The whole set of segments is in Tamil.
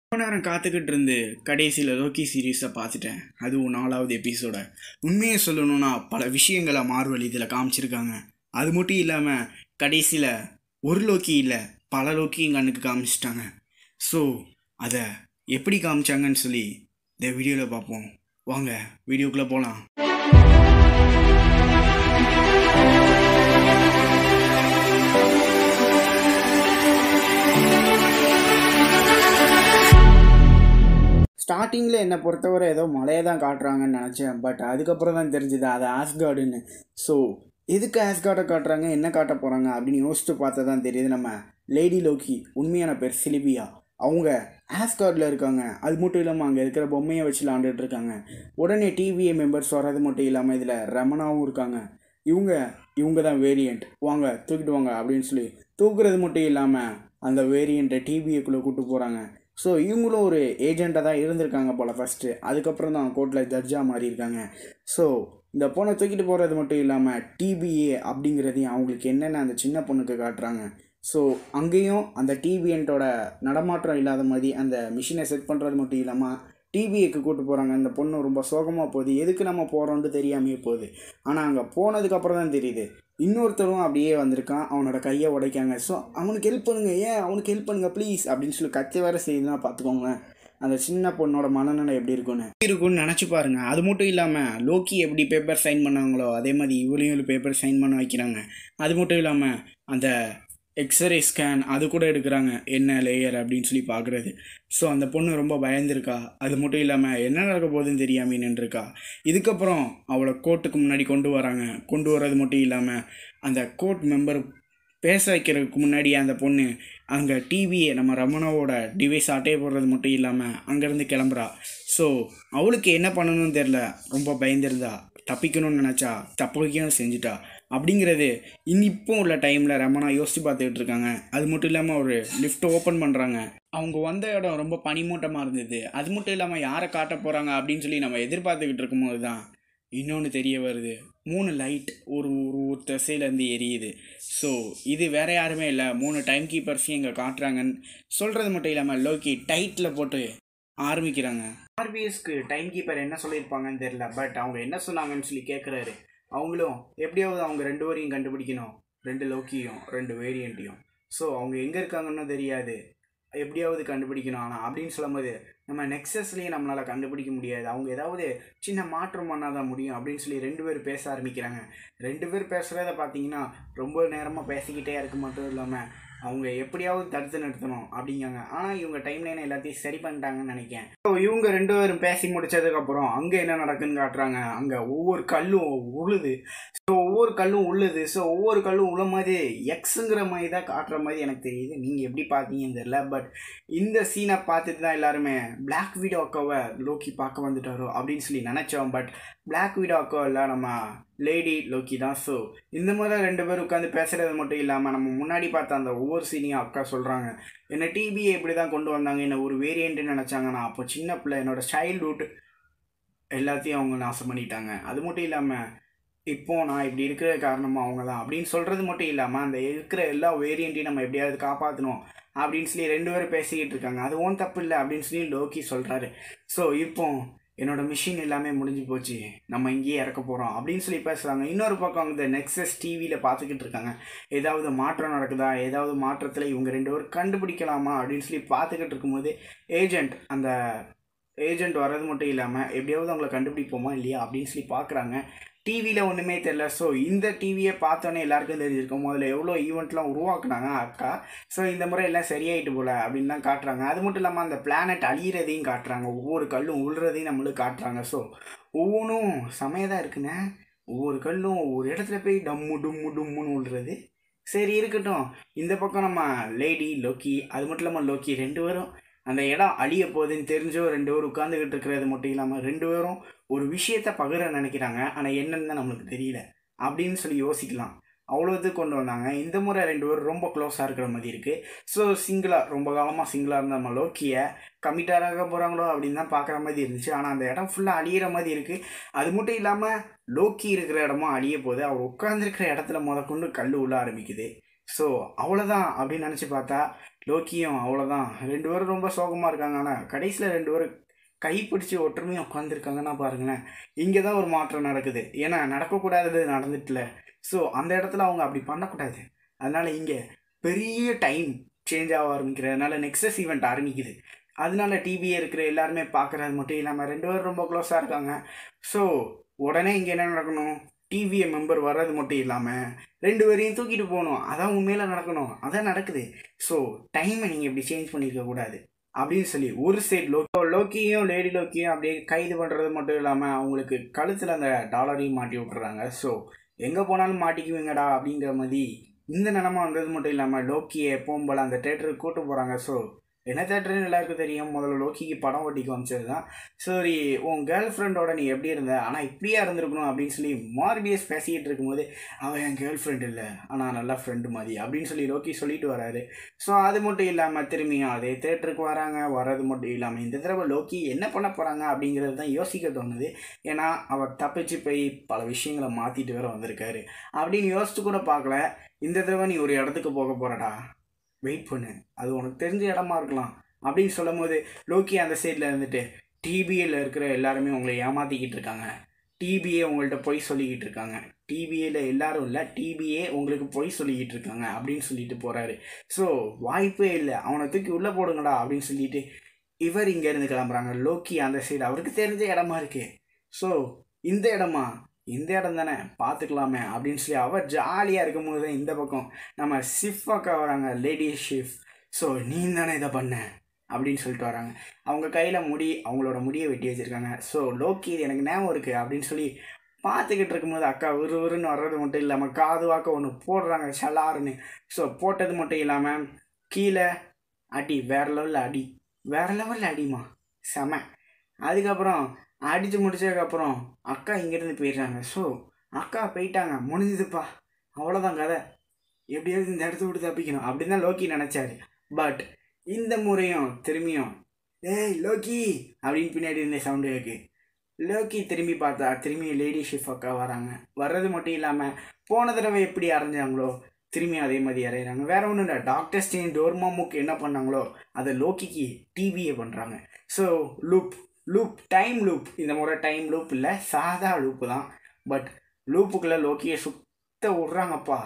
ரொம்ப நேரம் காத்துக்கிட்டு இருந்து கடைசியில் லோக்கி சீரீஸை பார்த்துட்டேன் அதுவும் நாலாவது எபிசோட உண்மையை சொல்லணும்னா பல விஷயங்களை மார்வல் இதில் காமிச்சிருக்காங்க அது மட்டும் இல்லாமல் கடைசியில் ஒரு லோக்கி இல்லை பல லோக்கியும் கண்ணுக்கு காமிச்சிட்டாங்க ஸோ அதை எப்படி காமிச்சாங்கன்னு சொல்லி இந்த வீடியோவில் பார்ப்போம் வாங்க வீடியோக்குள்ளே போகலாம் ஸ்டார்டிங்கில் என்னை பொறுத்தவரை ஏதோ மலையை தான் காட்டுறாங்கன்னு நினச்சேன் பட் அதுக்கப்புறம் தான் தெரிஞ்சுது அது ஆஸ்கார்டுன்னு ஸோ எதுக்கு ஆஸ்கார்டை காட்டுறாங்க என்ன காட்ட போகிறாங்க அப்படின்னு யோசிச்சு பார்த்தா தான் தெரியுது நம்ம லேடி லோக்கி உண்மையான பேர் சிலிபியா அவங்க ஆஸ்கார்டில் இருக்காங்க அது மட்டும் இல்லாமல் அங்கே இருக்கிற பொம்மையை வச்சு விளாண்டுட்டு இருக்காங்க உடனே டிவிஏ மெம்பர்ஸ் வர்றது மட்டும் இல்லாமல் இதில் ரமணாவும் இருக்காங்க இவங்க இவங்க தான் வேரியண்ட் வாங்க தூக்கிட்டு வாங்க அப்படின்னு சொல்லி தூக்குறது மட்டும் இல்லாமல் அந்த வேரியண்ட்டை டிவிஏக்குள்ளே கூப்பிட்டு போகிறாங்க ஸோ இவங்களும் ஒரு ஏஜெண்ட்டாக தான் இருந்திருக்காங்க போல் ஃபஸ்ட்டு அதுக்கப்புறம் தான் கோர்ட்டில் ஜட்ஜாக மாறி இருக்காங்க ஸோ இந்த பொண்ணை தூக்கிட்டு போகிறது மட்டும் இல்லாமல் டிபிஏ அப்படிங்கிறதையும் அவங்களுக்கு என்னென்ன அந்த சின்ன பொண்ணுக்கு காட்டுறாங்க ஸோ அங்கேயும் அந்த டிபிஎன்ட்டோட நடமாட்டம் இல்லாத மாதிரி அந்த மிஷினை செட் பண்ணுறது மட்டும் இல்லாமல் டிபிஏக்கு கூட்டு போகிறாங்க அந்த பொண்ணு ரொம்ப சோகமாக போகுது எதுக்கு நம்ம போகிறோன்ட்டு தெரியாமையே போகுது ஆனால் அங்கே போனதுக்கப்புறம் தான் தெரியுது இன்னொருத்தரும் அப்படியே வந்திருக்கான் அவனோட கையை உடைக்காங்க ஸோ அவனுக்கு ஹெல்ப் பண்ணுங்க ஏன் அவனுக்கு ஹெல்ப் பண்ணுங்க ப்ளீஸ் அப்படின்னு சொல்லி கத்தி வேறு செய்யுதுன்னா பார்த்துக்கோங்களேன் அந்த சின்ன பொண்ணோட மனநிலை எப்படி இருக்கும்னு எப்படி இருக்கும்னு நினச்சி பாருங்க அது மட்டும் இல்லாமல் லோக்கி எப்படி பேப்பர் சைன் பண்ணாங்களோ அதே மாதிரி இவளையும் பேப்பர் சைன் பண்ண வைக்கிறாங்க அது மட்டும் இல்லாமல் அந்த எக்ஸ்ரே ஸ்கேன் அது கூட எடுக்கிறாங்க என்ன லேயர் அப்படின்னு சொல்லி பார்க்குறது ஸோ அந்த பொண்ணு ரொம்ப பயந்துருக்கா அது மட்டும் இல்லாமல் என்ன நடக்க போகுதுன்னு தெரியாமல் நின்றுருக்கா இதுக்கப்புறம் அவளை கோர்ட்டுக்கு முன்னாடி கொண்டு வராங்க கொண்டு வர்றது மட்டும் இல்லாமல் அந்த கோர்ட் மெம்பர் பேச வைக்கிறதுக்கு முன்னாடி அந்த பொண்ணு அங்கே டிவியை நம்ம ரமணாவோட டிவைஸ் அட்டையை போடுறது மட்டும் இல்லாமல் அங்கேருந்து கிளம்புறா ஸோ அவளுக்கு என்ன பண்ணணும்னு தெரில ரொம்ப பயந்துருந்தா தப்பிக்கணும்னு நினச்சா தப்பிக்கணும் செஞ்சுட்டா அப்படிங்கிறது இனி இப்போ உள்ள டைமில் ரமணா யோசித்து பார்த்துக்கிட்டு இருக்காங்க அது மட்டும் இல்லாமல் ஒரு லிஃப்ட் ஓப்பன் பண்ணுறாங்க அவங்க வந்த இடம் ரொம்ப பனிமூட்டமாக இருந்தது அது மட்டும் இல்லாமல் யாரை காட்ட போகிறாங்க அப்படின்னு சொல்லி நம்ம எதிர்பார்த்துக்கிட்டு இருக்கும்போது தான் இன்னொன்று தெரிய வருது மூணு லைட் ஒரு ஒரு ஒரு திசையிலேருந்து எரியுது ஸோ இது வேற யாருமே இல்லை மூணு டைம் கீப்பர்ஸையும் இங்கே காட்டுறாங்கன்னு சொல்கிறது மட்டும் இல்லாமல் லோக்கி டைட்டில் போட்டு ஆரம்பிக்கிறாங்க ஆர்பிஎஸ்க்கு டைம் கீப்பர் என்ன சொல்லியிருப்பாங்கன்னு தெரில பட் அவங்க என்ன சொன்னாங்கன்னு சொல்லி கேட்குறாரு அவங்களும் எப்படியாவது அவங்க ரெண்டு பேரையும் கண்டுபிடிக்கணும் ரெண்டு லோக்கியும் ரெண்டு வேரியண்ட்டையும் ஸோ அவங்க எங்கே இருக்காங்கன்னு தெரியாது எப்படியாவது கண்டுபிடிக்கணும் ஆனால் அப்படின்னு சொல்லும்போது நம்ம நெக்ஸஸ்லேயே நம்மளால் கண்டுபிடிக்க முடியாது அவங்க ஏதாவது சின்ன மாற்றம் பண்ணால் தான் முடியும் அப்படின்னு சொல்லி ரெண்டு பேர் பேச ஆரம்பிக்கிறாங்க ரெண்டு பேர் பேசுகிறத பார்த்தீங்கன்னா ரொம்ப நேரமாக பேசிக்கிட்டே இருக்க மட்டும் இல்லாமல் அவங்க எப்படியாவது தடுத்து நிறுத்தணும் அப்படிங்காங்க ஆனால் இவங்க டைம் லைன் எல்லாத்தையும் சரி பண்ணிட்டாங்கன்னு நினைக்கிறேன் ஸோ இவங்க ரெண்டு பேரும் பேசி முடிச்சதுக்கப்புறம் அங்கே என்ன நடக்குன்னு காட்டுறாங்க அங்கே ஒவ்வொரு கல்லும் உழுது ஸோ ஒவ்வொரு கல்லும் உள்ளது ஸோ ஒவ்வொரு கல்லும் உள்ள மாதிரி எக்ஸுங்கிற மாதிரி தான் காட்டுற மாதிரி எனக்கு தெரியுது நீங்கள் எப்படி பார்த்தீங்கன்னு தெரியல பட் இந்த சீனை பார்த்துட்டு தான் எல்லாருமே பிளாக் வீடியோ அக்காவை லோக்கி பார்க்க வந்துட்டாரோ அப்படின்னு சொல்லி நினச்சோம் பட் பிளாக் வீடியோ அக்காவில் நம்ம லேடி லோக்கி தான் ஸோ இந்த மாதிரி ரெண்டு பேரும் உட்காந்து பேசுகிறது மட்டும் இல்லாமல் நம்ம முன்னாடி பார்த்த அந்த ஒவ்வொரு சீனையும் அக்கா சொல்கிறாங்க என்னை டிபியை இப்படி தான் கொண்டு வந்தாங்க என்ன ஒரு வேரியண்ட்டுன்னு நினச்சாங்க நான் அப்போ சின்ன பிள்ளை என்னோட சைல்ட்ஹுட் எல்லாத்தையும் அவங்க நாசம் பண்ணிட்டாங்க அது மட்டும் இல்லாமல் இப்போ நான் இப்படி இருக்கிற காரணமாக அவங்க தான் அப்படின்னு சொல்கிறது மட்டும் இல்லாமல் அந்த இருக்கிற எல்லா வேரியண்ட்டையும் நம்ம எப்படியாவது காப்பாற்றணும் அப்படின்னு சொல்லி ரெண்டு பேரும் பேசிக்கிட்டு இருக்காங்க அது ஒன்றும் தப்பு இல்லை அப்படின்னு சொல்லி லோக்கி சொல்கிறாரு ஸோ இப்போ என்னோட மிஷின் எல்லாமே முடிஞ்சு போச்சு நம்ம இங்கேயே இறக்க போகிறோம் அப்படின்னு சொல்லி பேசுகிறாங்க இன்னொரு பக்கம் இந்த நெக்ஸஸ் டிவியில் பார்த்துக்கிட்டு இருக்காங்க ஏதாவது மாற்றம் நடக்குதா ஏதாவது மாற்றத்தில் இவங்க ரெண்டு பேரும் கண்டுபிடிக்கலாமா அப்படின்னு சொல்லி பார்த்துக்கிட்டு இருக்கும்போது ஏஜெண்ட் அந்த ஏஜெண்ட் வர்றது மட்டும் இல்லாமல் எப்படியாவது அவங்கள கண்டுபிடிப்போமா இல்லையா அப்படின்னு சொல்லி பார்க்குறாங்க டிவியில் ஒன்றுமே தெரில ஸோ இந்த டிவியை பார்த்தோன்னே எல்லாருக்கும் தெரிஞ்சிருக்கும் முதல்ல எவ்வளோ ஈவெண்ட்லாம் உருவாக்குனாங்க அக்கா ஸோ இந்த முறை எல்லாம் சரியாயிட்டு போல அப்படின்னு தான் காட்டுறாங்க அது மட்டும் இல்லாமல் அந்த பிளானட் அழியிறதையும் காட்டுறாங்க ஒவ்வொரு கல்லும் உள்றதையும் நம்மளுக்கு காட்டுறாங்க ஸோ ஒவ்வொன்றும் செமையாக இருக்குண்ணே ஒவ்வொரு கல்லும் ஒவ்வொரு இடத்துல போய் டம்மு டும்மு டும்முன்னு விழுறது சரி இருக்கட்டும் இந்த பக்கம் நம்ம லேடி லோக்கி அது மட்டும் இல்லாமல் லோக்கி ரெண்டு பேரும் அந்த இடம் அழிய போகுதுன்னு தெரிஞ்சோ ரெண்டு பேரும் உட்காந்துக்கிட்டு இருக்கிறது மட்டும் இல்லாமல் ரெண்டு பேரும் ஒரு விஷயத்த பகிர நினைக்கிறாங்க ஆனால் என்னன்னு தான் நம்மளுக்கு தெரியல அப்படின்னு சொல்லி யோசிக்கலாம் அவ்வளோது கொண்டு வந்தாங்க இந்த முறை ரெண்டு பேரும் ரொம்ப க்ளோஸாக இருக்கிற மாதிரி இருக்குது ஸோ சிங்கிளாக ரொம்ப காலமாக சிங்கிளாக இருந்த நம்ம லோக்கியை கமிட்டாராக போகிறாங்களோ அப்படின்னு தான் பார்க்குற மாதிரி இருந்துச்சு ஆனால் அந்த இடம் ஃபுல்லாக அழியிற மாதிரி இருக்குது அது மட்டும் இல்லாமல் லோக்கி இருக்கிற இடமும் அழிய போகுது அவர் உட்காந்துருக்கிற இடத்துல முதற்கொண்டு கல் உள்ள ஆரம்பிக்குது ஸோ அவ்வளோதான் அப்படின்னு நினச்சி பார்த்தா லோக்கியும் அவ்வளோதான் ரெண்டு பேரும் ரொம்ப சோகமாக இருக்காங்க ஆனால் கடைசியில் ரெண்டு பேரும் கைப்பிடிச்சு ஒற்றுமையாக உட்காந்துருக்காங்கன்னா பாருங்களேன் இங்கே தான் ஒரு மாற்றம் நடக்குது ஏன்னா நடக்கக்கூடாதது நடந்துட்டுல ஸோ அந்த இடத்துல அவங்க அப்படி பண்ணக்கூடாது அதனால் இங்கே பெரிய டைம் சேஞ்ச் ஆக ஆரம்பிக்கிறதுனால நெக்ஸஸ் ஈவெண்ட் ஆரம்பிக்குது அதனால டிவியே இருக்கிற எல்லாருமே பார்க்குறது மட்டும் இல்லாமல் ரெண்டு பேரும் ரொம்ப க்ளோஸாக இருக்காங்க ஸோ உடனே இங்கே என்ன நடக்கணும் டிவிஏ மெம்பர் வர்றது மட்டும் இல்லாமல் ரெண்டு பேரையும் தூக்கிட்டு போகணும் அதான் உண்மையில் நடக்கணும் அதான் நடக்குது ஸோ டைமை நீங்கள் இப்படி சேஞ்ச் பண்ணியிருக்க கூடாது அப்படின்னு சொல்லி ஒரு சைடு லோ லோக்கியும் லேடி லோக்கியும் அப்படியே கைது பண்ணுறது மட்டும் இல்லாமல் அவங்களுக்கு கழுத்தில் அந்த டாலரையும் மாட்டி விட்டுறாங்க ஸோ எங்கே போனாலும் மாட்டிக்குவீங்கடா அப்படிங்கிற மாதிரி இந்த நிலமை வந்தது மட்டும் இல்லாமல் லோக்கியை எப்பவும் போல் அந்த தேட்டருக்கு கூட்டு போகிறாங்க ஸோ என்ன தேட்டருன்னு எல்லாருக்கும் தெரியும் முதல்ல லோக்கிக்கு படம் ஓட்டிக்கு அமைச்சது தான் சரி உன் கேர்ள் ஃப்ரெண்டோட நீ எப்படி இருந்த ஆனால் இப்படியா இருந்திருக்கணும் அப்படின்னு சொல்லி மார்பியஸ் பேசிக்கிட்டு இருக்கும்போது அவன் என் கேர்ள் ஃப்ரெண்ட் இல்லை ஆனால் நல்லா ஃப்ரெண்டு மாதிரி அப்படின்னு சொல்லி லோக்கி சொல்லிட்டு வராரு ஸோ அது மட்டும் இல்லாமல் திரும்பியும் அதே தேட்டருக்கு வராங்க வர்றது மட்டும் இல்லாமல் இந்த தடவை லோக்கி என்ன பண்ண போகிறாங்க அப்படிங்கிறது தான் யோசிக்க தோணுது ஏன்னா அவர் தப்பிச்சு போய் பல விஷயங்களை மாற்றிட்டு வேற வந்திருக்காரு அப்படின்னு யோசிச்சு கூட பார்க்கல இந்த தடவை நீ ஒரு இடத்துக்கு போக போகிறடா வெயிட் பண்ணு அது உனக்கு தெரிஞ்ச இடமா இருக்கலாம் அப்படின்னு சொல்லும் போது லோக்கி அந்த சைடில் இருந்துட்டு டிபிஏல இருக்கிற எல்லாருமே உங்களை ஏமாத்திக்கிட்டு இருக்காங்க டிபிஏ உங்கள்கிட்ட பொய் சொல்லிக்கிட்டு இருக்காங்க டிபிஏல எல்லாரும் இல்லை டிபிஏ உங்களுக்கு பொய் சொல்லிக்கிட்டு இருக்காங்க அப்படின்னு சொல்லிட்டு போகிறாரு ஸோ வாய்ப்பே இல்லை அவனை தூக்கி உள்ளே போடுங்கடா அப்படின்னு சொல்லிட்டு இவர் இங்கேருந்து கிளம்புறாங்க லோக்கி அந்த சைடு அவருக்கு தெரிஞ்ச இடமா இருக்கு ஸோ இந்த இடமா இந்த இடம் தானே பார்த்துக்கலாமே அப்படின்னு சொல்லி அவர் ஜாலியாக இருக்கும்போது தான் இந்த பக்கம் நம்ம ஷிஃப் அக்கா வராங்க லேடி ஷிஃப் ஸோ நீ தானே இதை பண்ண அப்படின்னு சொல்லிட்டு வராங்க அவங்க கையில் முடி அவங்களோட முடியை வெட்டி வச்சுருக்காங்க ஸோ லோக்கி இது எனக்கு ஞாபகம் இருக்குது அப்படின்னு சொல்லி பார்த்துக்கிட்டு இருக்கும்போது அக்கா விறு விறுன்னு வர்றது மட்டும் இல்லாமல் காது வாக்க ஒன்று போடுறாங்க சலாருன்னு ஸோ போட்டது மட்டும் இல்லாமல் கீழே அடி வேற லெவலில் அடி வேற லெவலில் அடிமா செம அதுக்கப்புறம் அடித்து முடிச்சதுக்கப்புறம் அக்கா இங்கேருந்து போயிடுறாங்க ஸோ அக்கா போயிட்டாங்க முடிஞ்சுதுப்பா அவ்வளோதான் கதை எப்படியாவது இந்த இடத்த விட்டு தப்பிக்கணும் அப்படின்னு தான் லோக்கி நினச்சாரு பட் இந்த முறையும் திரும்பியும் ஏய் லோக்கி அப்படின்னு பின்னாடி இருந்த சவுண்டு கேக்கு லோக்கி திரும்பி பார்த்தா திரும்பி லேடி ஷிஃப் அக்கா வராங்க வர்றது மட்டும் இல்லாமல் போன தடவை எப்படி அரைஞ்சாங்களோ திரும்பி அதே மாதிரி அரைகிறாங்க வேற ஒன்றும் இல்லை டாக்டர் ஸ்டேன் டோர்மாமுக்கு என்ன பண்ணாங்களோ அதை லோக்கிக்கு டிவியே பண்ணுறாங்க so loop loop time loop இந்த முறை டைம் லூப் இல்லை சாதா லூப்பு தான் பட் லூப்புக்குள்ளே லோக்கியை சுத்த விட்றாங்கப்பா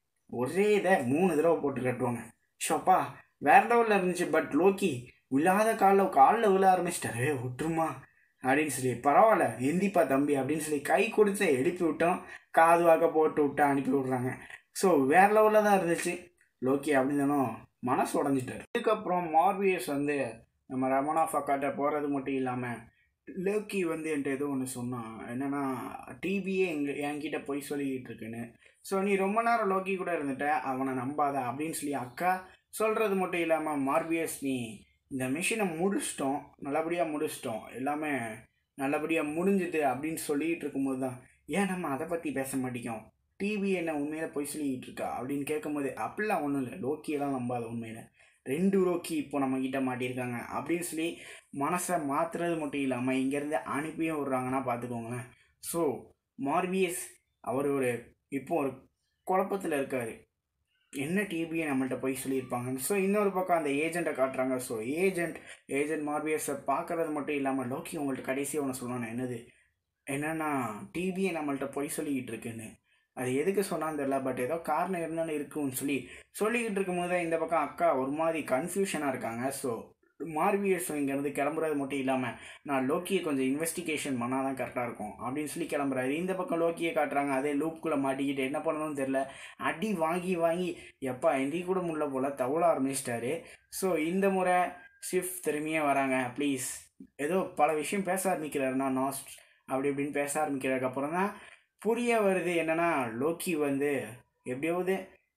ஒரே இதை மூணு தடவை போட்டு கட்டுவாங்க ஷோப்பா வேற லெவலில் இருந்துச்சு பட் லோக்கி விழாத காலில் காலில் விழ ஆரம்பிச்சிட்டாரு விட்டுருமா அப்படின்னு சொல்லி பரவாயில்ல எந்திப்பா தம்பி அப்படின்னு சொல்லி கை கொடுத்து எழுப்பி விட்டோம் காது வாக்க போட்டு விட்டு அனுப்பி விட்றாங்க ஸோ வேற லெவலில் தான் இருந்துச்சு லோக்கி அப்படிதானோ மனசு உடஞ்சிட்டாரு அதுக்கப்புறம் மார்வியஸ் வந்து நம்ம ரமணா ஃபக்காட்ட போகிறது மட்டும் இல்லாமல் லோக்கி வந்து என்கிட்ட ஏதோ ஒன்று சொன்னான் என்னென்னா டிபியே எங்க என்கிட்ட போய் சொல்லிக்கிட்டு இருக்குன்னு ஸோ நீ ரொம்ப நேரம் லோக்கி கூட இருந்துட்ட அவனை நம்பாத அப்படின்னு சொல்லி அக்கா சொல்கிறது மட்டும் இல்லாமல் மார்பியஸ் நீ இந்த மிஷினை முடிச்சிட்டோம் நல்லபடியாக முடிச்சிட்டோம் எல்லாமே நல்லபடியாக முடிஞ்சுது அப்படின்னு சொல்லிகிட்டு இருக்கும்போது தான் ஏன் நம்ம அதை பற்றி பேச மாட்டேங்கும் டிவி என்ன உண்மையில போய் சொல்லிக்கிட்டு இருக்கா அப்படின்னு கேட்கும்போது அப்படிலாம் ஒன்றும் இல்லை லோக்கியெல்லாம் நம்பாத உண்மையில ரெண்டு லோக்கி இப்போ நம்ம கிட்ட மாட்டியிருக்காங்க அப்படின்னு சொல்லி மனசை மாற்றுறது மட்டும் இல்லாமல் இங்கேருந்து அனுப்பியும் விட்றாங்கன்னா பார்த்துக்கோங்களேன் ஸோ மார்பியஸ் அவர் ஒரு இப்போ ஒரு குழப்பத்தில் இருக்கார் என்ன டிபியை நம்மள்ட்ட போய் சொல்லியிருப்பாங்கன்னு ஸோ இன்னொரு பக்கம் அந்த ஏஜெண்ட்டை காட்டுறாங்க ஸோ ஏஜென்ட் ஏஜென்ட் மார்பியஸை பார்க்கறது மட்டும் இல்லாமல் லோக்கி உங்கள்கிட்ட கடைசியாக ஒன்று சொல்லணும் என்னது என்னென்னா டிபியை நம்மள்ட்ட போய் சொல்லிக்கிட்டு இருக்குன்னு அது எதுக்கு சொன்னான்னு தெரியல பட் ஏதோ காரணம் இருந்தாலும் இருக்குன்னு சொல்லி சொல்லிக்கிட்டு இருக்கும்போது தான் இந்த பக்கம் அக்கா ஒரு மாதிரி கன்ஃபியூஷனாக இருக்காங்க ஸோ மார்பியஸ் இங்கேருந்து கிளம்புறது மட்டும் இல்லாமல் நான் லோக்கியை கொஞ்சம் இன்வெஸ்டிகேஷன் பண்ணால் தான் கரெக்டாக இருக்கும் அப்படின்னு சொல்லி கிளம்புறாரு இந்த பக்கம் லோக்கியை காட்டுறாங்க அதே லூப்புக்குள்ளே மாட்டிக்கிட்டு என்ன பண்ணணும்னு தெரில அடி வாங்கி வாங்கி எப்பா எந்தி கூட முடியல போல் தவள ஆரம்பிச்சிட்டாரு ஸோ இந்த முறை ஷிஃப்ட் திரும்பியே வராங்க ப்ளீஸ் ஏதோ பல விஷயம் பேச ஆரம்பிக்கிறாருன்னா நாஸ்ட் அப்படி இப்படின்னு பேச ஆரம்பிக்கிறதுக்கு அப்புறம் தான் புரிய வருது என்னன்னா லோக்கி வந்து எப்படியாவது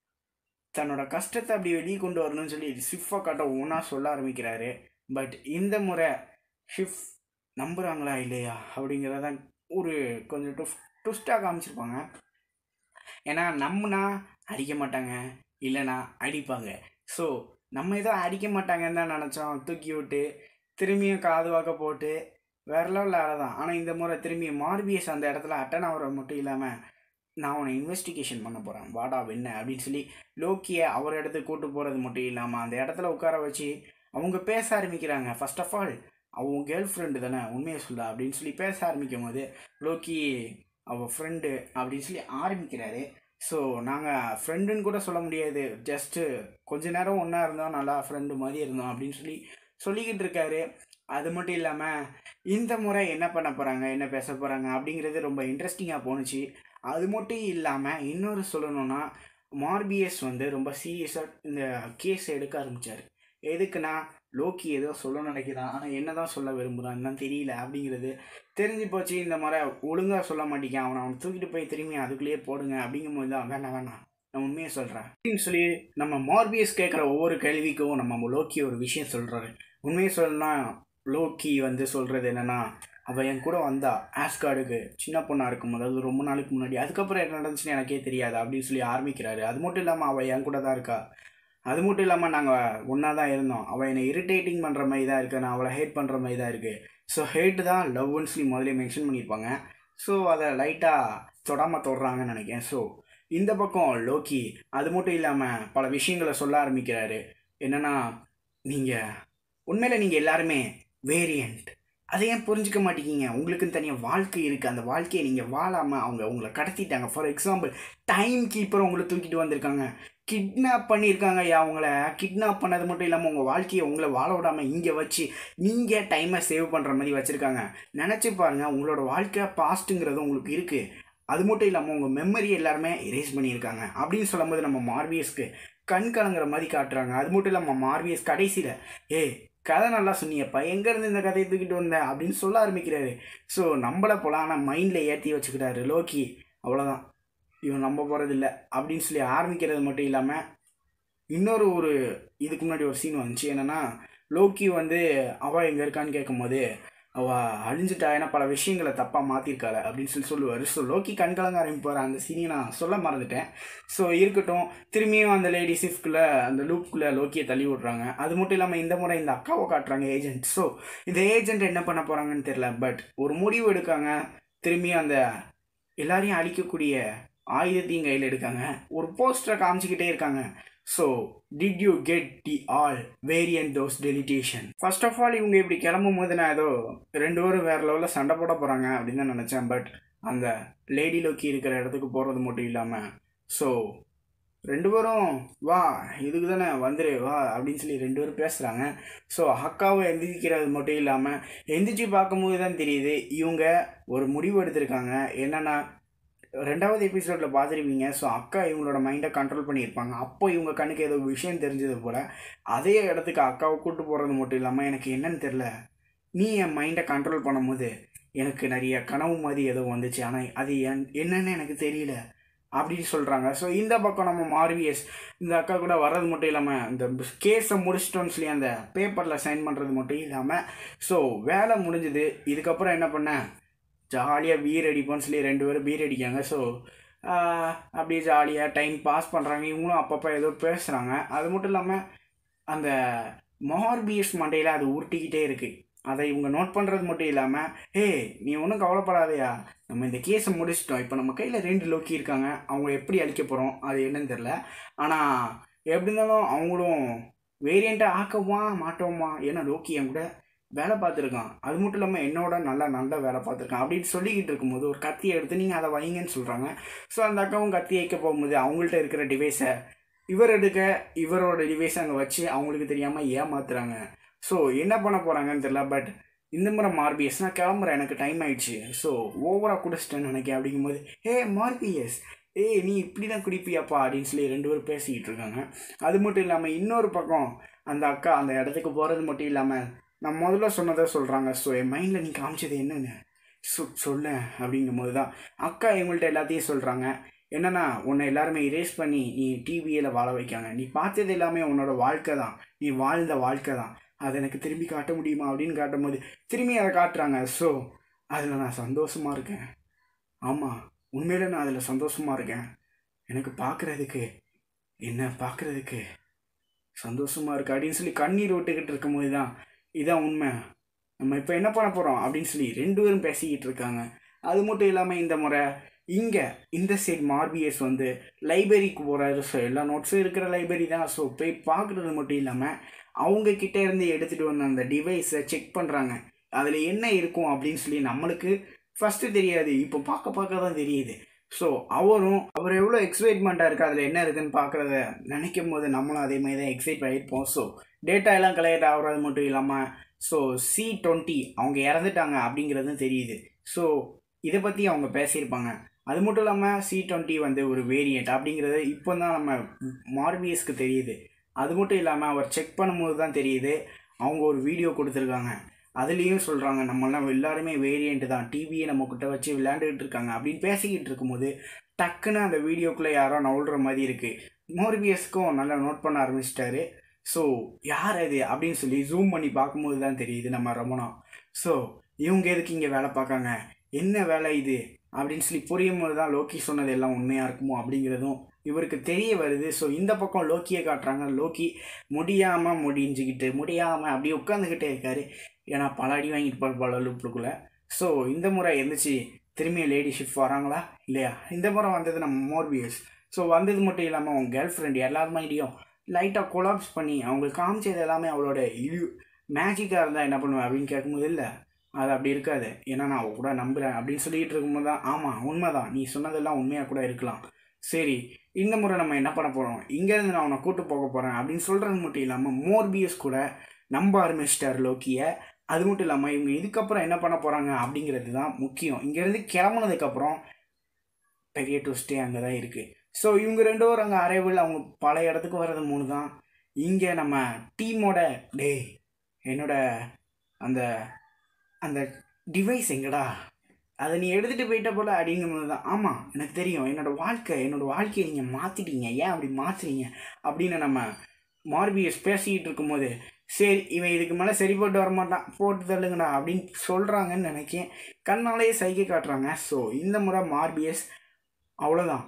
தன்னோட கஷ்டத்தை அப்படி வெளியே கொண்டு வரணும்னு சொல்லி ஷிஃபை காட்ட ஒன்றா சொல்ல ஆரம்பிக்கிறாரு பட் இந்த முறை ஷிஃப் நம்புகிறாங்களா இல்லையா அப்படிங்கிறத ஒரு கொஞ்சம் டுஃப் ட்விஸ்ட்டாக காமிச்சிருப்பாங்க ஏன்னா நம்பினா அடிக்க மாட்டாங்க இல்லைனா அடிப்பாங்க ஸோ நம்ம ஏதோ அடிக்க மாட்டாங்கன்னு தான் நினச்சோம் தூக்கி விட்டு திரும்பியும் காது வாக்க போட்டு வேற லெவலில் ஆளதான் ஆனால் இந்த முறை திரும்பி மார்பிஎஸ் அந்த இடத்துல அட்டன் ஆகிற மட்டும் இல்லாமல் நான் உன்னை இன்வெஸ்டிகேஷன் பண்ண போகிறேன் வாடா வெண்ண அப்படின்னு சொல்லி லோக்கியை அவர் இடத்துக்கு கூட்டு போகிறது மட்டும் இல்லாமல் அந்த இடத்துல உட்கார வச்சு அவங்க பேச ஆரம்பிக்கிறாங்க ஃபர்ஸ்ட் ஆஃப் ஆல் அவங்க கேர்ள் ஃப்ரெண்டு தானே உண்மையை சொல்ல அப்படின்னு சொல்லி பேச ஆரம்பிக்கும் போது லோக்கி அவள் ஃப்ரெண்டு அப்படின்னு சொல்லி ஆரம்பிக்கிறாரு ஸோ நாங்கள் ஃப்ரெண்டுன்னு கூட சொல்ல முடியாது ஜஸ்ட்டு கொஞ்ச நேரம் ஒன்றா இருந்தோம் நல்லா ஃப்ரெண்டு மாதிரி இருந்தோம் அப்படின்னு சொல்லி சொல்லிக்கிட்டு இருக்காரு அது மட்டும் இல்லாமல் இந்த முறை என்ன பண்ண போகிறாங்க என்ன பேச போகிறாங்க அப்படிங்கிறது ரொம்ப இன்ட்ரெஸ்டிங்காக போணுச்சு அது மட்டும் இல்லாமல் இன்னொரு சொல்லணும்னா மார்பிஎஸ் வந்து ரொம்ப சீரியஸாக இந்த கேஸ் எடுக்க ஆரம்பித்தார் எதுக்குன்னா லோக்கி ஏதோ சொல்ல நினைக்கிறான் ஆனால் என்ன தான் சொல்ல விரும்புகிறான்னு தான் தெரியல அப்படிங்கிறது தெரிஞ்சு போச்சு இந்த மாதிரி ஒழுங்காக சொல்ல மாட்டேங்க அவனை அவனை தூக்கிட்டு போய் திரும்பி அதுக்குள்ளேயே போடுங்க அப்படிங்கும்போது தான் வேணாம் வேணாம் நான் உண்மையை சொல்கிறேன் அப்படின்னு சொல்லி நம்ம மார்பியஸ் கேட்குற ஒவ்வொரு கேள்விக்கும் நம்ம லோக்கி ஒரு விஷயம் சொல்கிறாரு உண்மையை சொல்லணும்னா லோக்கி வந்து சொல்கிறது என்னென்னா அவள் என் கூட வந்தா ஆஸ்கார்டுக்கு சின்ன பொண்ணாக இருக்கும் அதாவது ரொம்ப நாளைக்கு முன்னாடி அதுக்கப்புறம் என்ன நடந்துச்சுன்னு எனக்கே தெரியாது அப்படின்னு சொல்லி ஆரம்பிக்கிறாரு அது மட்டும் இல்லாமல் அவள் என் கூட தான் இருக்கா அது மட்டும் இல்லாமல் நாங்கள் ஒன்றா தான் இருந்தோம் அவள் என்னை இரிட்டேட்டிங் பண்ணுற மாதிரி தான் இருக்குது நான் அவளை ஹேட் பண்ணுற மாதிரி தான் இருக்குது ஸோ ஹேட் தான் லவ்னு சொல்லி முதல்ல மென்ஷன் பண்ணியிருப்பாங்க ஸோ அதை லைட்டாக தொடாமல் தொடுறாங்கன்னு நினைக்கிறேன் ஸோ இந்த பக்கம் லோக்கி அது மட்டும் இல்லாமல் பல விஷயங்களை சொல்ல ஆரம்பிக்கிறாரு என்னென்னா நீங்கள் உண்மையில் நீங்கள் எல்லாருமே வேரியண்ட் அதை ஏன் புரிஞ்சுக்க மாட்டேங்கிங்க உங்களுக்குன்னு தனியாக வாழ்க்கை இருக்குது அந்த வாழ்க்கையை நீங்கள் வாழாமல் அவங்க உங்களை கடத்திட்டாங்க ஃபார் எக்ஸாம்பிள் டைம் கீப்பர் உங்களை தூக்கிட்டு வந்திருக்காங்க கிட்னாப் பண்ணியிருக்காங்க ஐயா அவங்கள கிட்னாப் பண்ணது மட்டும் இல்லாமல் உங்கள் வாழ்க்கையை உங்களை வாழ விடாமல் இங்கே வச்சு நீங்கள் டைமை சேவ் பண்ணுற மாதிரி வச்சுருக்காங்க நினச்சி பாருங்கள் உங்களோட வாழ்க்கை பாஸ்ட்டுங்கிறது உங்களுக்கு இருக்குது அது மட்டும் இல்லாமல் உங்கள் மெமரி எல்லாருமே எரேஸ் பண்ணியிருக்காங்க அப்படின்னு சொல்லும்போது நம்ம மார்பியஸ்க்கு கண் கலங்குற மாதிரி காட்டுறாங்க அது மட்டும் இல்லாமல் மார்பியஸ் கடைசியில் ஏ கதை நல்லா சொன்னியப்பா எங்கேருந்து இந்த கதையை தூக்கிட்டு வந்த அப்படின்னு சொல்ல ஆரம்பிக்கிறாரு ஸோ நம்மளை போல ஆனால் மைண்டில் ஏற்றி வச்சுக்கிறாரு லோக்கி அவ்வளோதான் இவன் நம்ப போகிறதில்ல அப்படின்னு சொல்லி ஆரம்பிக்கிறது மட்டும் இல்லாமல் இன்னொரு ஒரு இதுக்கு முன்னாடி ஒரு சீன் வந்துச்சு என்னென்னா லோக்கி வந்து அவள் எங்கே இருக்கான்னு கேட்கும்போது அவள் அழிஞ்சிட்டா ஏன்னா பல விஷயங்களை தப்பாக மாற்றிருக்காள அப்படின்னு சொல்லி சொல்லுவார் ஸோ லோக்கி கண்கலங்க ஆரம்பிப்பார் அந்த சீனை நான் சொல்ல மறந்துட்டேன் ஸோ இருக்கட்டும் திரும்பியும் அந்த லேடி சிஃப்ட்குள்ளே அந்த லூப்புக்குள்ளே லோக்கியை தள்ளி விட்றாங்க அது மட்டும் இல்லாமல் இந்த முறை இந்த அக்காவை காட்டுறாங்க ஏஜென்ட் ஸோ இந்த ஏஜென்ட் என்ன பண்ண போகிறாங்கன்னு தெரில பட் ஒரு முடிவு எடுக்காங்க திரும்பியும் அந்த எல்லாரையும் அழிக்கக்கூடிய ஆயுதத்தையும் கையில் எடுக்காங்க ஒரு போஸ்டரை காமிச்சிக்கிட்டே இருக்காங்க so did you get the all variant those deletion first of all இவங்க இப்படி கிளம்பும் போது நான் ஏதோ ரெண்டு பேரும் வேறு லெவலில் சண்டை போட போகிறாங்க அப்படின்னு தான் நினச்சேன் பட் அந்த லேடி லோக்கி இருக்கிற இடத்துக்கு போகிறது மட்டும் இல்லாமல் ஸோ ரெண்டு பேரும் வா இதுக்கு தானே வந்துரு வா அப்படின்னு சொல்லி ரெண்டு பேரும் பேசுகிறாங்க ஸோ அக்காவை எந்திரிக்கிறது மட்டும் இல்லாமல் எந்திரிச்சு பார்க்கும்போது தான் தெரியுது இவங்க ஒரு முடிவு எடுத்திருக்காங்க என்னென்னா ரெண்டாவது எபிசோடில் பார்த்துருப்பீங்க ஸோ அக்கா இவங்களோட மைண்டை கண்ட்ரோல் பண்ணியிருப்பாங்க அப்போ இவங்க கண்ணுக்கு ஏதோ விஷயம் தெரிஞ்சது போல் அதே இடத்துக்கு அக்காவை கூட்டு போகிறது மட்டும் இல்லாமல் எனக்கு என்னன்னு தெரில நீ என் மைண்டை கண்ட்ரோல் பண்ணும்போது எனக்கு நிறைய கனவு மாதிரி ஏதோ வந்துச்சு ஆனால் அது என் என்னன்னு எனக்கு தெரியல அப்படின்னு சொல்கிறாங்க ஸோ இந்த பக்கம் நம்ம மார்வியஸ் இந்த அக்கா கூட வர்றது மட்டும் இல்லாமல் இந்த கேஸை முடிச்சிட்டோன்னு சொல்லி அந்த பேப்பரில் சைன் பண்ணுறது மட்டும் இல்லாமல் ஸோ வேலை முடிஞ்சுது இதுக்கப்புறம் என்ன பண்ணேன் ஜாலியாக பீர் அடிப்போம்னு சொல்லி ரெண்டு பேரும் பீர் அடிக்காங்க ஸோ அப்படியே ஜாலியாக டைம் பாஸ் பண்ணுறாங்க இவங்களும் அப்பப்போ ஏதோ பேசுகிறாங்க அது மட்டும் இல்லாமல் அந்த மார்பிஎஸ் மண்டையில் அது உருட்டிக்கிட்டே இருக்குது அதை இவங்க நோட் பண்ணுறது மட்டும் இல்லாமல் ஏ நீ ஒன்றும் கவலைப்படாதையா நம்ம இந்த கேஸை முடிச்சிட்டோம் இப்போ நம்ம கையில் ரெண்டு லோக்கி இருக்காங்க அவங்க எப்படி அழிக்க போகிறோம் அது என்னன்னு தெரில ஆனால் எப்படி இருந்தாலும் அவங்களும் வேரியண்ட்டாக ஆக்கவுமா மாட்டோமா ஏன்னா லோக்கி என் கூட வேலை பார்த்துருக்கான் அது மட்டும் இல்லாமல் என்னோட நல்லா நல்லா வேலை பார்த்துருக்கான் அப்படின்னு சொல்லிக்கிட்டு இருக்கும்போது ஒரு கத்தியை எடுத்து நீங்கள் அதை வைங்கன்னு சொல்கிறாங்க ஸோ அந்த அக்காவும் கத்தி வைக்க போகும்போது அவங்கள்ட்ட இருக்கிற டிவைஸை இவர் எடுக்க இவரோட டிவைஸை அங்கே வச்சு அவங்களுக்கு தெரியாமல் ஏமாத்துறாங்க ஸோ என்ன பண்ண போகிறாங்கன்னு தெரியல பட் இந்த முறை மார்பிஎஸ் நான் கிளம்புறேன் எனக்கு டைம் ஆயிடுச்சு ஸோ ஓவராக குடிச்சிட்டேன்னு நினைக்கிறேன் அப்படிங்கும்போது ஏ மார்பிஎஸ் ஏய் நீ இப்படி தான் குடிப்பியாப்பா அப்படின்னு சொல்லி ரெண்டு பேரும் பேசிக்கிட்டு இருக்காங்க அது மட்டும் இல்லாமல் இன்னொரு பக்கம் அந்த அக்கா அந்த இடத்துக்கு போகிறது மட்டும் இல்லாமல் நான் முதல்ல சொன்னதை சொல்கிறாங்க ஸோ என் மைண்டில் நீ காமிச்சது என்னென்னு சொ சொல்ல அப்படிங்கும்போது தான் அக்கா இவங்கள்ட்ட எல்லாத்தையும் சொல்கிறாங்க என்னன்னா உன்னை எல்லாருமே இரேஸ் பண்ணி நீ டிவியில் வாழ வைக்காங்க நீ பார்த்தது எல்லாமே உன்னோட வாழ்க்கை தான் நீ வாழ்ந்த வாழ்க்கை தான் அதை எனக்கு திரும்பி காட்ட முடியுமா அப்படின்னு காட்டும்போது திரும்பி அதை காட்டுறாங்க ஸோ அதில் நான் சந்தோஷமாக இருக்கேன் ஆமாம் உண்மையில நான் அதில் சந்தோஷமாக இருக்கேன் எனக்கு பார்க்குறதுக்கு என்ன பார்க்குறதுக்கு சந்தோஷமாக இருக்கு அப்படின்னு சொல்லி கண்ணீர் விட்டுக்கிட்டு இருக்கும்போது தான் இதான் உண்மை நம்ம இப்போ என்ன பண்ண போகிறோம் அப்படின்னு சொல்லி ரெண்டு பேரும் பேசிக்கிட்டு இருக்காங்க அது மட்டும் இல்லாமல் இந்த முறை இங்கே இந்த சைட் மார்பிஎஸ் வந்து லைப்ரரிக்கு போகிறாரு ஸோ எல்லா நோட்ஸும் இருக்கிற லைப்ரரி தான் ஸோ போய் பார்க்குறது மட்டும் இல்லாமல் அவங்க கிட்ட இருந்து எடுத்துகிட்டு வந்த அந்த டிவைஸை செக் பண்ணுறாங்க அதில் என்ன இருக்கும் அப்படின்னு சொல்லி நம்மளுக்கு ஃபஸ்ட்டு தெரியாது இப்போ பார்க்க பார்க்க தான் தெரியுது ஸோ அவரும் அவர் எவ்வளோ எக்ஸைட்மெண்ட்டாக இருக்குது அதில் என்ன இருக்குன்னு பார்க்குறத நினைக்கும் போது நம்மளும் அதே மாதிரி தான் எக்ஸைட் ஆகிருப்போம் ஸோ டேட்டா எல்லாம் கலெக்ட் ஆகிறது மட்டும் இல்லாமல் ஸோ சி டுவெண்ட்டி அவங்க இறந்துட்டாங்க அப்படிங்கிறதும் தெரியுது ஸோ இதை பற்றி அவங்க பேசியிருப்பாங்க அது மட்டும் இல்லாமல் சி டுவெண்ட்டி வந்து ஒரு வேரியண்ட் அப்படிங்கிறது இப்போ தான் நம்ம மார்பிஎஸ்க்கு தெரியுது அது மட்டும் இல்லாமல் அவர் செக் பண்ணும்போது தான் தெரியுது அவங்க ஒரு வீடியோ கொடுத்துருக்காங்க அதுலேயும் சொல்கிறாங்க நம்மளாம் எல்லாருமே வேரியண்ட் தான் டிவியை நம்மக்கிட்ட வச்சு விளையாண்டுக்கிட்டு இருக்காங்க அப்படின்னு பேசிக்கிட்டு இருக்கும்போது டக்குன்னு அந்த வீடியோக்குள்ளே யாரோ நவுல்ற மாதிரி இருக்குது மோர்பிஎஸ்க்கும் நல்லா நோட் பண்ண ஆரம்பிச்சிட்டாரு ஸோ யார் அது அப்படின்னு சொல்லி ஜூம் பண்ணி பார்க்கும்போது தான் தெரியுது நம்ம ரமணா ஸோ இவங்க எதுக்கு இங்கே வேலை பார்க்காங்க என்ன வேலை இது அப்படின்னு சொல்லி புரியும் போது தான் லோக்கி சொன்னது எல்லாம் உண்மையாக இருக்குமோ அப்படிங்கிறதும் இவருக்கு தெரிய வருது ஸோ இந்த பக்கம் லோக்கியை காட்டுறாங்க லோக்கி முடியாமல் முடிஞ்சுக்கிட்டு முடியாமல் அப்படியே உட்காந்துக்கிட்டே இருக்காரு ஏன்னா பல அடி வாங்கிட்டு போகிற போல லூப்புக்குள்ளே ஸோ இந்த முறை எந்திரிச்சு திரும்பி லேடி ஷிஃப்ட் வராங்களா இல்லையா இந்த முறை வந்தது நம்ம மோர்பியஸ் ஸோ வந்தது மட்டும் இல்லாமல் அவங்க கேர்ள் ஃப்ரெண்ட் எல்லார் மைண்டையும் லைட்டாக கொலாப்ஸ் பண்ணி அவங்களுக்கு காமிச்சது எல்லாமே அவளோட இழு மேஜிக்காக இருந்தால் என்ன பண்ணுவேன் அப்படின்னு கேட்கும்போது இல்லை அது அப்படி இருக்காது ஏன்னா நான் அவ கூட நம்புகிறேன் அப்படின்னு சொல்லிட்டு இருக்கும்போது தான் ஆமாம் உண்மைதான் நீ சொன்னதெல்லாம் உண்மையாக கூட இருக்கலாம் சரி இந்த முறை நம்ம என்ன பண்ண போகிறோம் இங்கேருந்து நான் அவனை கூட்டு போக போகிறேன் அப்படின்னு சொல்கிறது மட்டும் இல்லாமல் மோர்பியஸ் கூட நம்ப ஆரம்பிச்சிட்டார் லோக்கியை அது மட்டும் இல்லாமல் இவங்க இதுக்கப்புறம் என்ன பண்ண போகிறாங்க அப்படிங்கிறது தான் முக்கியம் இங்கேருந்து கிளம்புனதுக்கப்புறம் பெரிய ட்விஸ்டே அங்கே தான் இருக்குது ஸோ இவங்க ரெண்டு பேரும் அங்கே அரைவில் அவங்க பல இடத்துக்கு வர்றது மூணு தான் இங்கே நம்ம டீமோட டே என்னோட அந்த அந்த டிவைஸ் எங்கடா அதை நீ எடுத்துகிட்டு போயிட்ட போல அப்படிங்கும்போது தான் ஆமாம் எனக்கு தெரியும் என்னோடய வாழ்க்கை என்னோடய வாழ்க்கையை நீங்கள் மாற்றிட்டீங்க ஏன் அப்படி மாற்றுறீங்க அப்படின்னு நம்ம மார்பிஎஸ் பேசிக்கிட்டு இருக்கும்போது சரி இவன் இதுக்கு மேலே சரி போட்டு வரமாட்டான் போட்டு தள்ளுங்கடா அப்படின்னு சொல்கிறாங்கன்னு நினைக்கேன் கண்ணாலேயே சைகை காட்டுறாங்க ஸோ இந்த முறை மார்பிஎஸ் அவ்வளோதான்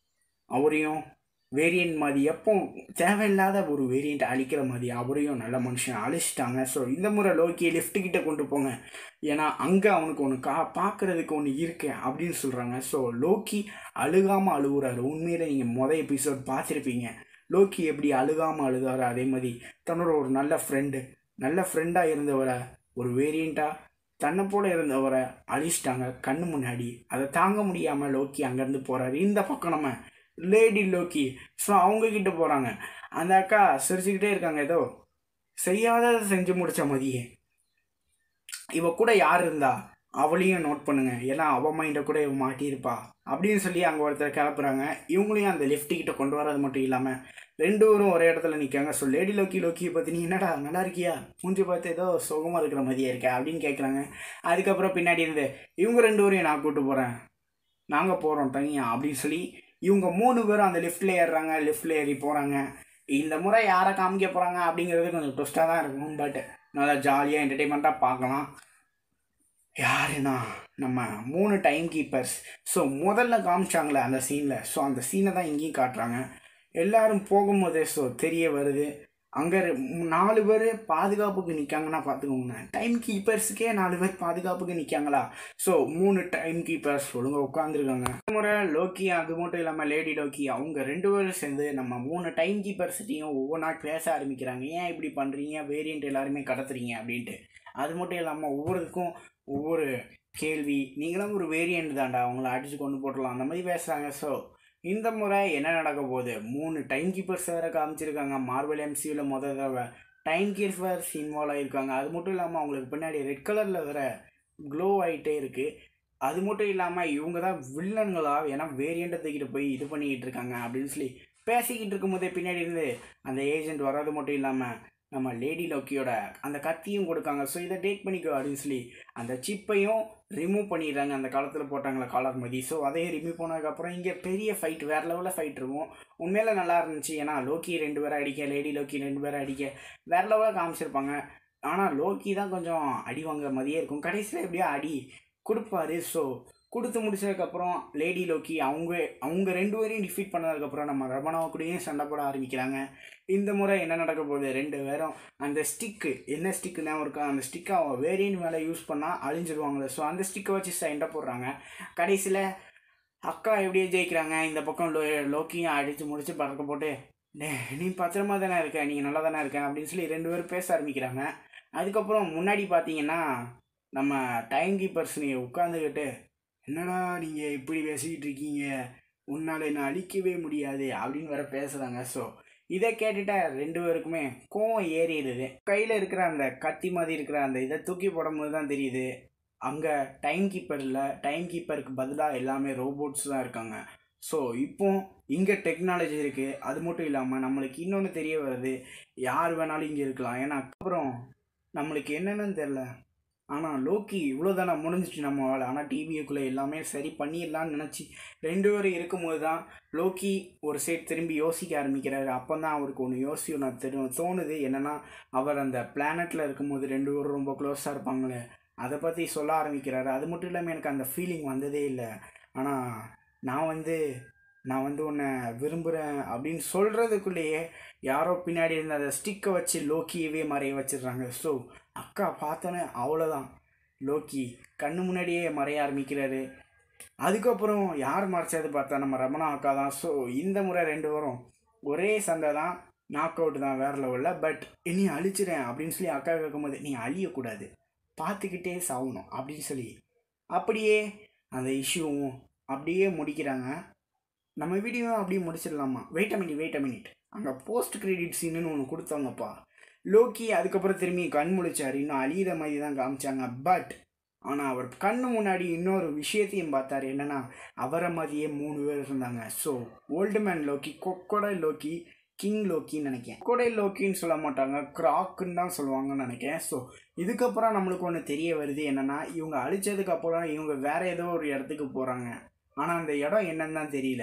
அவரையும் வேரியண்ட் மாதிரி எப்போ தேவையில்லாத ஒரு வேரியண்ட் அழிக்கிற மாதிரி அவரையும் நல்ல மனுஷன் அழிச்சிட்டாங்க ஸோ இந்த முறை லோக்கியை லிஃப்ட் கிட்ட கொண்டு போங்க ஏன்னா அங்கே அவனுக்கு ஒன்று கா பார்க்குறதுக்கு ஒன்று இருக்கு அப்படின்னு சொல்கிறாங்க ஸோ லோக்கி அழுகாமல் அழுகுறாரு உண்மையில் நீங்கள் மொதல் எபிசோட் பார்த்துருப்பீங்க லோக்கி எப்படி அழுகாமல் அழுதாரு அதே மாதிரி தன்னோட ஒரு நல்ல ஃப்ரெண்டு நல்ல ஃப்ரெண்டாக இருந்தவரை ஒரு வேரியண்ட்டாக தன்னை போல இருந்தவரை அழிச்சிட்டாங்க கண்ணு முன்னாடி அதை தாங்க முடியாமல் லோக்கி அங்கேருந்து போகிறாரு இந்த பக்கம் நம்ம லேடி லோக்கி ஸோ அவங்கக்கிட்ட போகிறாங்க அந்த அக்கா சிரிச்சுக்கிட்டே இருக்காங்க ஏதோ செய்யாததை செஞ்சு முடித்த மதியே இவ கூட யார் இருந்தா அவளையும் நோட் பண்ணுங்க ஏன்னா அவ மைண்டை கூட இவ மாட்டியிருப்பா அப்படின்னு சொல்லி அங்கே ஒருத்தர் கிளப்புறாங்க இவங்களையும் அந்த லெஃப்ட் கிட்ட கொண்டு வரது மட்டும் இல்லாமல் ரெண்டு பேரும் ஒரே இடத்துல நிற்காங்க ஸோ லேடி லோக்கி லோக்கியை பற்றி நீ என்னடா நல்லா இருக்கியா மூஞ்சி பார்த்து ஏதோ சுகமாக இருக்கிற மாதிரியே இருக்கா அப்படின்னு கேட்குறாங்க அதுக்கப்புறம் பின்னாடி இருந்து இவங்க ரெண்டு பேரையும் நான் கூப்பிட்டு போகிறேன் நாங்கள் போகிறோம் தனியாக அப்படின்னு சொல்லி இவங்க மூணு பேரும் அந்த லிஃப்ட்டில் ஏறுறாங்க லிஃப்ட்டில் ஏறி போகிறாங்க இந்த முறை யாரை காமிக்க போகிறாங்க அப்படிங்கிறது கொஞ்சம் ட்விஸ்ட்டாக தான் இருக்கும் பட் நல்லா ஜாலியாக என்டர்டெயின்மெண்ட்டாக பார்க்கலாம் யாருன்னா நம்ம மூணு டைம் கீப்பர்ஸ் ஸோ முதல்ல காமிச்சாங்களே அந்த சீனில் ஸோ அந்த சீனை தான் இங்கேயும் காட்டுறாங்க எல்லாரும் போகும்போதே ஸோ தெரிய வருது அங்கே நாலு பேர் பாதுகாப்புக்கு நிற்காங்கன்னா பார்த்துக்கோங்க டைம் கீப்பர்ஸுக்கே நாலு பேர் பாதுகாப்புக்கு நிற்காங்களா ஸோ மூணு டைம் கீப்பர்ஸ் ஒழுங்காக உட்காந்துருக்காங்க முறை லோக்கி அது மட்டும் இல்லாமல் லேடி லோக்கி அவங்க ரெண்டு பேரும் சேர்ந்து நம்ம மூணு டைம் கீப்பர்ஸ்கிட்டையும் ஒவ்வொன்றா பேச ஆரம்பிக்கிறாங்க ஏன் இப்படி பண்ணுறீங்க வேரியண்ட் எல்லாருமே கடத்துறீங்க அப்படின்ட்டு அது மட்டும் இல்லாமல் ஒவ்வொருக்கும் ஒவ்வொரு கேள்வி நீங்களும் ஒரு வேரியண்ட் தான்டா அவங்கள அடித்து கொண்டு போட்டலாம் அந்த மாதிரி பேசுகிறாங்க ஸோ இந்த முறை என்ன நடக்க போகுது மூணு டைம் கீப்பர்ஸ் வேறு காமிச்சிருக்காங்க மார்வல் எம்சியூவில் முதல் தடவை டைம் கீப்பர்ஸ் இன்வால்வ் ஆகியிருக்காங்க அது மட்டும் இல்லாமல் அவங்களுக்கு பின்னாடி ரெட் கலரில் வேற க்ளோ ஆகிட்டே இருக்குது அது மட்டும் இல்லாமல் இவங்க தான் வில்லன்களா ஏன்னா வேரியண்ட்டை தூக்கிட்டு போய் இது பண்ணிக்கிட்டு இருக்காங்க அப்படின்னு சொல்லி பேசிக்கிட்டு இருக்கும்போதே பின்னாடி இருந்து அந்த ஏஜென்ட் வர்றது மட்டும் இல்லாமல் நம்ம லேடி லோக்கியோட அந்த கத்தியும் கொடுக்காங்க ஸோ இதை டேக் பண்ணிக்கோ அப்படின்னு சொல்லி அந்த சிப்பையும் ரிமூவ் பண்ணிடுறாங்க அந்த காலத்தில் போட்டாங்களே காலர் மதி ஸோ அதையும் ரிமூவ் பண்ணதுக்கப்புறம் இங்கே பெரிய ஃபைட் வேறு லெவலில் ஃபைட் இருக்கும் உண்மையில நல்லா இருந்துச்சு ஏன்னா லோக்கி ரெண்டு பேரை அடிக்க லேடி லோக்கி ரெண்டு பேரை அடிக்க வேறு லெவலில் காமிச்சிருப்பாங்க ஆனால் லோக்கி தான் கொஞ்சம் அடி வாங்குற மாதிரியே இருக்கும் கடைசியில் எப்படியோ அடி கொடுப்பாரு ஸோ கொடுத்து முடிச்சதுக்கப்புறம் லேடி லோக்கி அவங்க அவங்க ரெண்டு பேரையும் டிஃபீட் பண்ணதுக்கப்புறம் நம்ம ரமணாவை கூடயும் சண்டை போட ஆரம்பிக்கிறாங்க இந்த முறை என்ன நடக்க போகுது ரெண்டு பேரும் அந்த ஸ்டிக்கு என்ன ஸ்டிக்கு ஞாபகம் இருக்கா அந்த ஸ்டிக்கை அவங்க வேரியன்ட் மேலே யூஸ் பண்ணால் அழிஞ்சிருவாங்களே ஸோ அந்த ஸ்டிக்கை வச்சு சண்டை போடுறாங்க கடைசியில் அக்கா எப்படியே ஜெயிக்கிறாங்க இந்த பக்கம் லோ லோக்கியும் அடித்து முடிச்சு பறக்க போட்டு "டே, நீ பத்திரமா தானே இருக்க நீ நல்லா தானே இருக்க அப்படின்னு சொல்லி ரெண்டு பேரும் பேச ஆரம்பிக்கிறாங்க அதுக்கப்புறம் முன்னாடி பார்த்தீங்கன்னா நம்ம டைம் கீப்பர்ஸ் நீங்கள் உட்காந்துக்கிட்டு என்னடா நீங்கள் இப்படி பேசிக்கிட்டு இருக்கீங்க உன்னால் என்ன அழிக்கவே முடியாது அப்படின்னு வேற பேசுகிறாங்க ஸோ இதை கேட்டுட்டா ரெண்டு பேருக்குமே கோவம் ஏறிடுது கையில் இருக்கிற அந்த கத்தி மாதிரி இருக்கிற அந்த இதை தூக்கி போடும்போது தான் தெரியுது அங்கே டைம் கீப்பர் இல்லை டைம் கீப்பருக்கு பதிலாக எல்லாமே ரோபோட்ஸ் தான் இருக்காங்க ஸோ இப்போ இங்கே டெக்னாலஜி இருக்குது அது மட்டும் இல்லாமல் நம்மளுக்கு இன்னொன்று தெரிய வருது யார் வேணாலும் இங்கே இருக்கலாம் ஏன்னா அப்புறம் நம்மளுக்கு என்னென்னு தெரில ஆனால் லோக்கி இவ்வளோதானே முடிஞ்சிச்சு நம்ம வேலை ஆனால் டிவிக்குள்ளே எல்லாமே சரி பண்ணிடலான்னு நினச்சி ரெண்டு பேரும் இருக்கும்போது தான் லோக்கி ஒரு சைட் திரும்பி யோசிக்க ஆரம்பிக்கிறாரு அப்போ தான் அவருக்கு ஒன்று யோசிக்கணும் தெரியும் தோணுது என்னென்னா அவர் அந்த பிளானட்டில் இருக்கும்போது ரெண்டு பேரும் ரொம்ப க்ளோஸாக இருப்பாங்களே அதை பற்றி சொல்ல ஆரம்பிக்கிறாரு அது மட்டும் இல்லாமல் எனக்கு அந்த ஃபீலிங் வந்ததே இல்லை ஆனால் நான் வந்து நான் வந்து உன்னை விரும்புகிறேன் அப்படின்னு சொல்கிறதுக்குள்ளேயே யாரோ பின்னாடி இருந்த அந்த ஸ்டிக்கை வச்சு லோக்கியவே மறைய வச்சிடுறாங்க ஸோ அக்கா பார்த்தோன்னே அவ்வளோதான் லோக்கி கண்ணு முன்னாடியே மறைய ஆரம்பிக்கிறாரு அதுக்கப்புறம் யார் மறைச்சது பார்த்தா நம்ம ரமணா அக்கா தான் ஸோ இந்த முறை ரெண்டு பேரும் ஒரே சண்டை தான் நாக் அவுட் தான் வேற லெவலில் பட் இனி அழிச்சிடேன் அப்படின்னு சொல்லி அக்கா கேட்கும்போது நீ அழியக்கூடாது பார்த்துக்கிட்டே சாகணும் அப்படின்னு சொல்லி அப்படியே அந்த இஷ்யூவும் அப்படியே முடிக்கிறாங்க நம்ம வீடியோ அப்படியே முடிச்சிடலாமா wait a minute wait a minute அங்கே போஸ்ட் கிரெடிட் சீனுன்னு ஒன்று கொடுத்தாங்கப்பா லோக்கி அதுக்கப்புறம் திரும்பி கண் முழிச்சார் இன்னும் அழியிற மாதிரி தான் காமிச்சாங்க பட் ஆனால் அவர் கண்ணு முன்னாடி இன்னொரு விஷயத்தையும் பார்த்தாரு என்னன்னா அவரை மாதிரியே மூணு பேர் இருந்தாங்க ஸோ ஓல்டு மேன் லோக்கி கொக்கோடை லோக்கி கிங் லோக்கின்னு நினைக்கிறேன் கொடை லோக்கின்னு சொல்ல மாட்டாங்க கிராக்குன்னு தான் சொல்லுவாங்கன்னு நினைக்கிறேன் ஸோ இதுக்கப்புறம் நம்மளுக்கு ஒன்று தெரிய வருது என்னன்னா இவங்க அழிச்சதுக்கப்புறம் இவங்க வேற ஏதோ ஒரு இடத்துக்கு போகிறாங்க ஆனால் அந்த இடம் என்னன்னு தான் தெரியல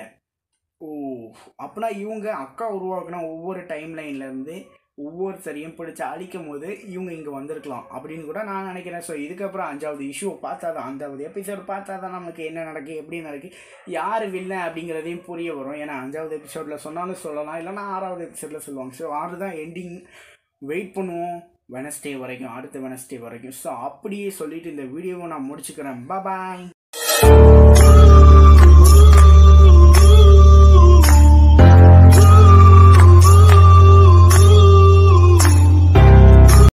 ஓ அப்படின்னா இவங்க அக்கா உருவாக்குன ஒவ்வொரு டைம் லைன்லேருந்து ஒவ்வொருத்தரையும் பிடிச்சி அழிக்கும் போது இவங்க இங்கே வந்திருக்கலாம் அப்படின்னு கூட நான் நினைக்கிறேன் ஸோ இதுக்கப்புறம் அஞ்சாவது இஷ்யூவை பார்த்தா தான் அஞ்சாவது எபிசோட் பார்த்தா தான் நமக்கு என்ன நடக்கு எப்படி நடக்கு யார் வில்ல அப்படிங்கிறதையும் புரிய வரும் ஏன்னா அஞ்சாவது எபிசோடில் சொன்னாலும் சொல்லலாம் இல்லைன்னா ஆறாவது எபிசோடில் சொல்லுவாங்க ஸோ ஆறு தான் எண்டிங் வெயிட் பண்ணுவோம் வெனஸ்டே வரைக்கும் அடுத்த வெனஸ்டே வரைக்கும் ஸோ அப்படியே சொல்லிட்டு இந்த வீடியோவை நான் முடிச்சுக்கிறேன் பாய்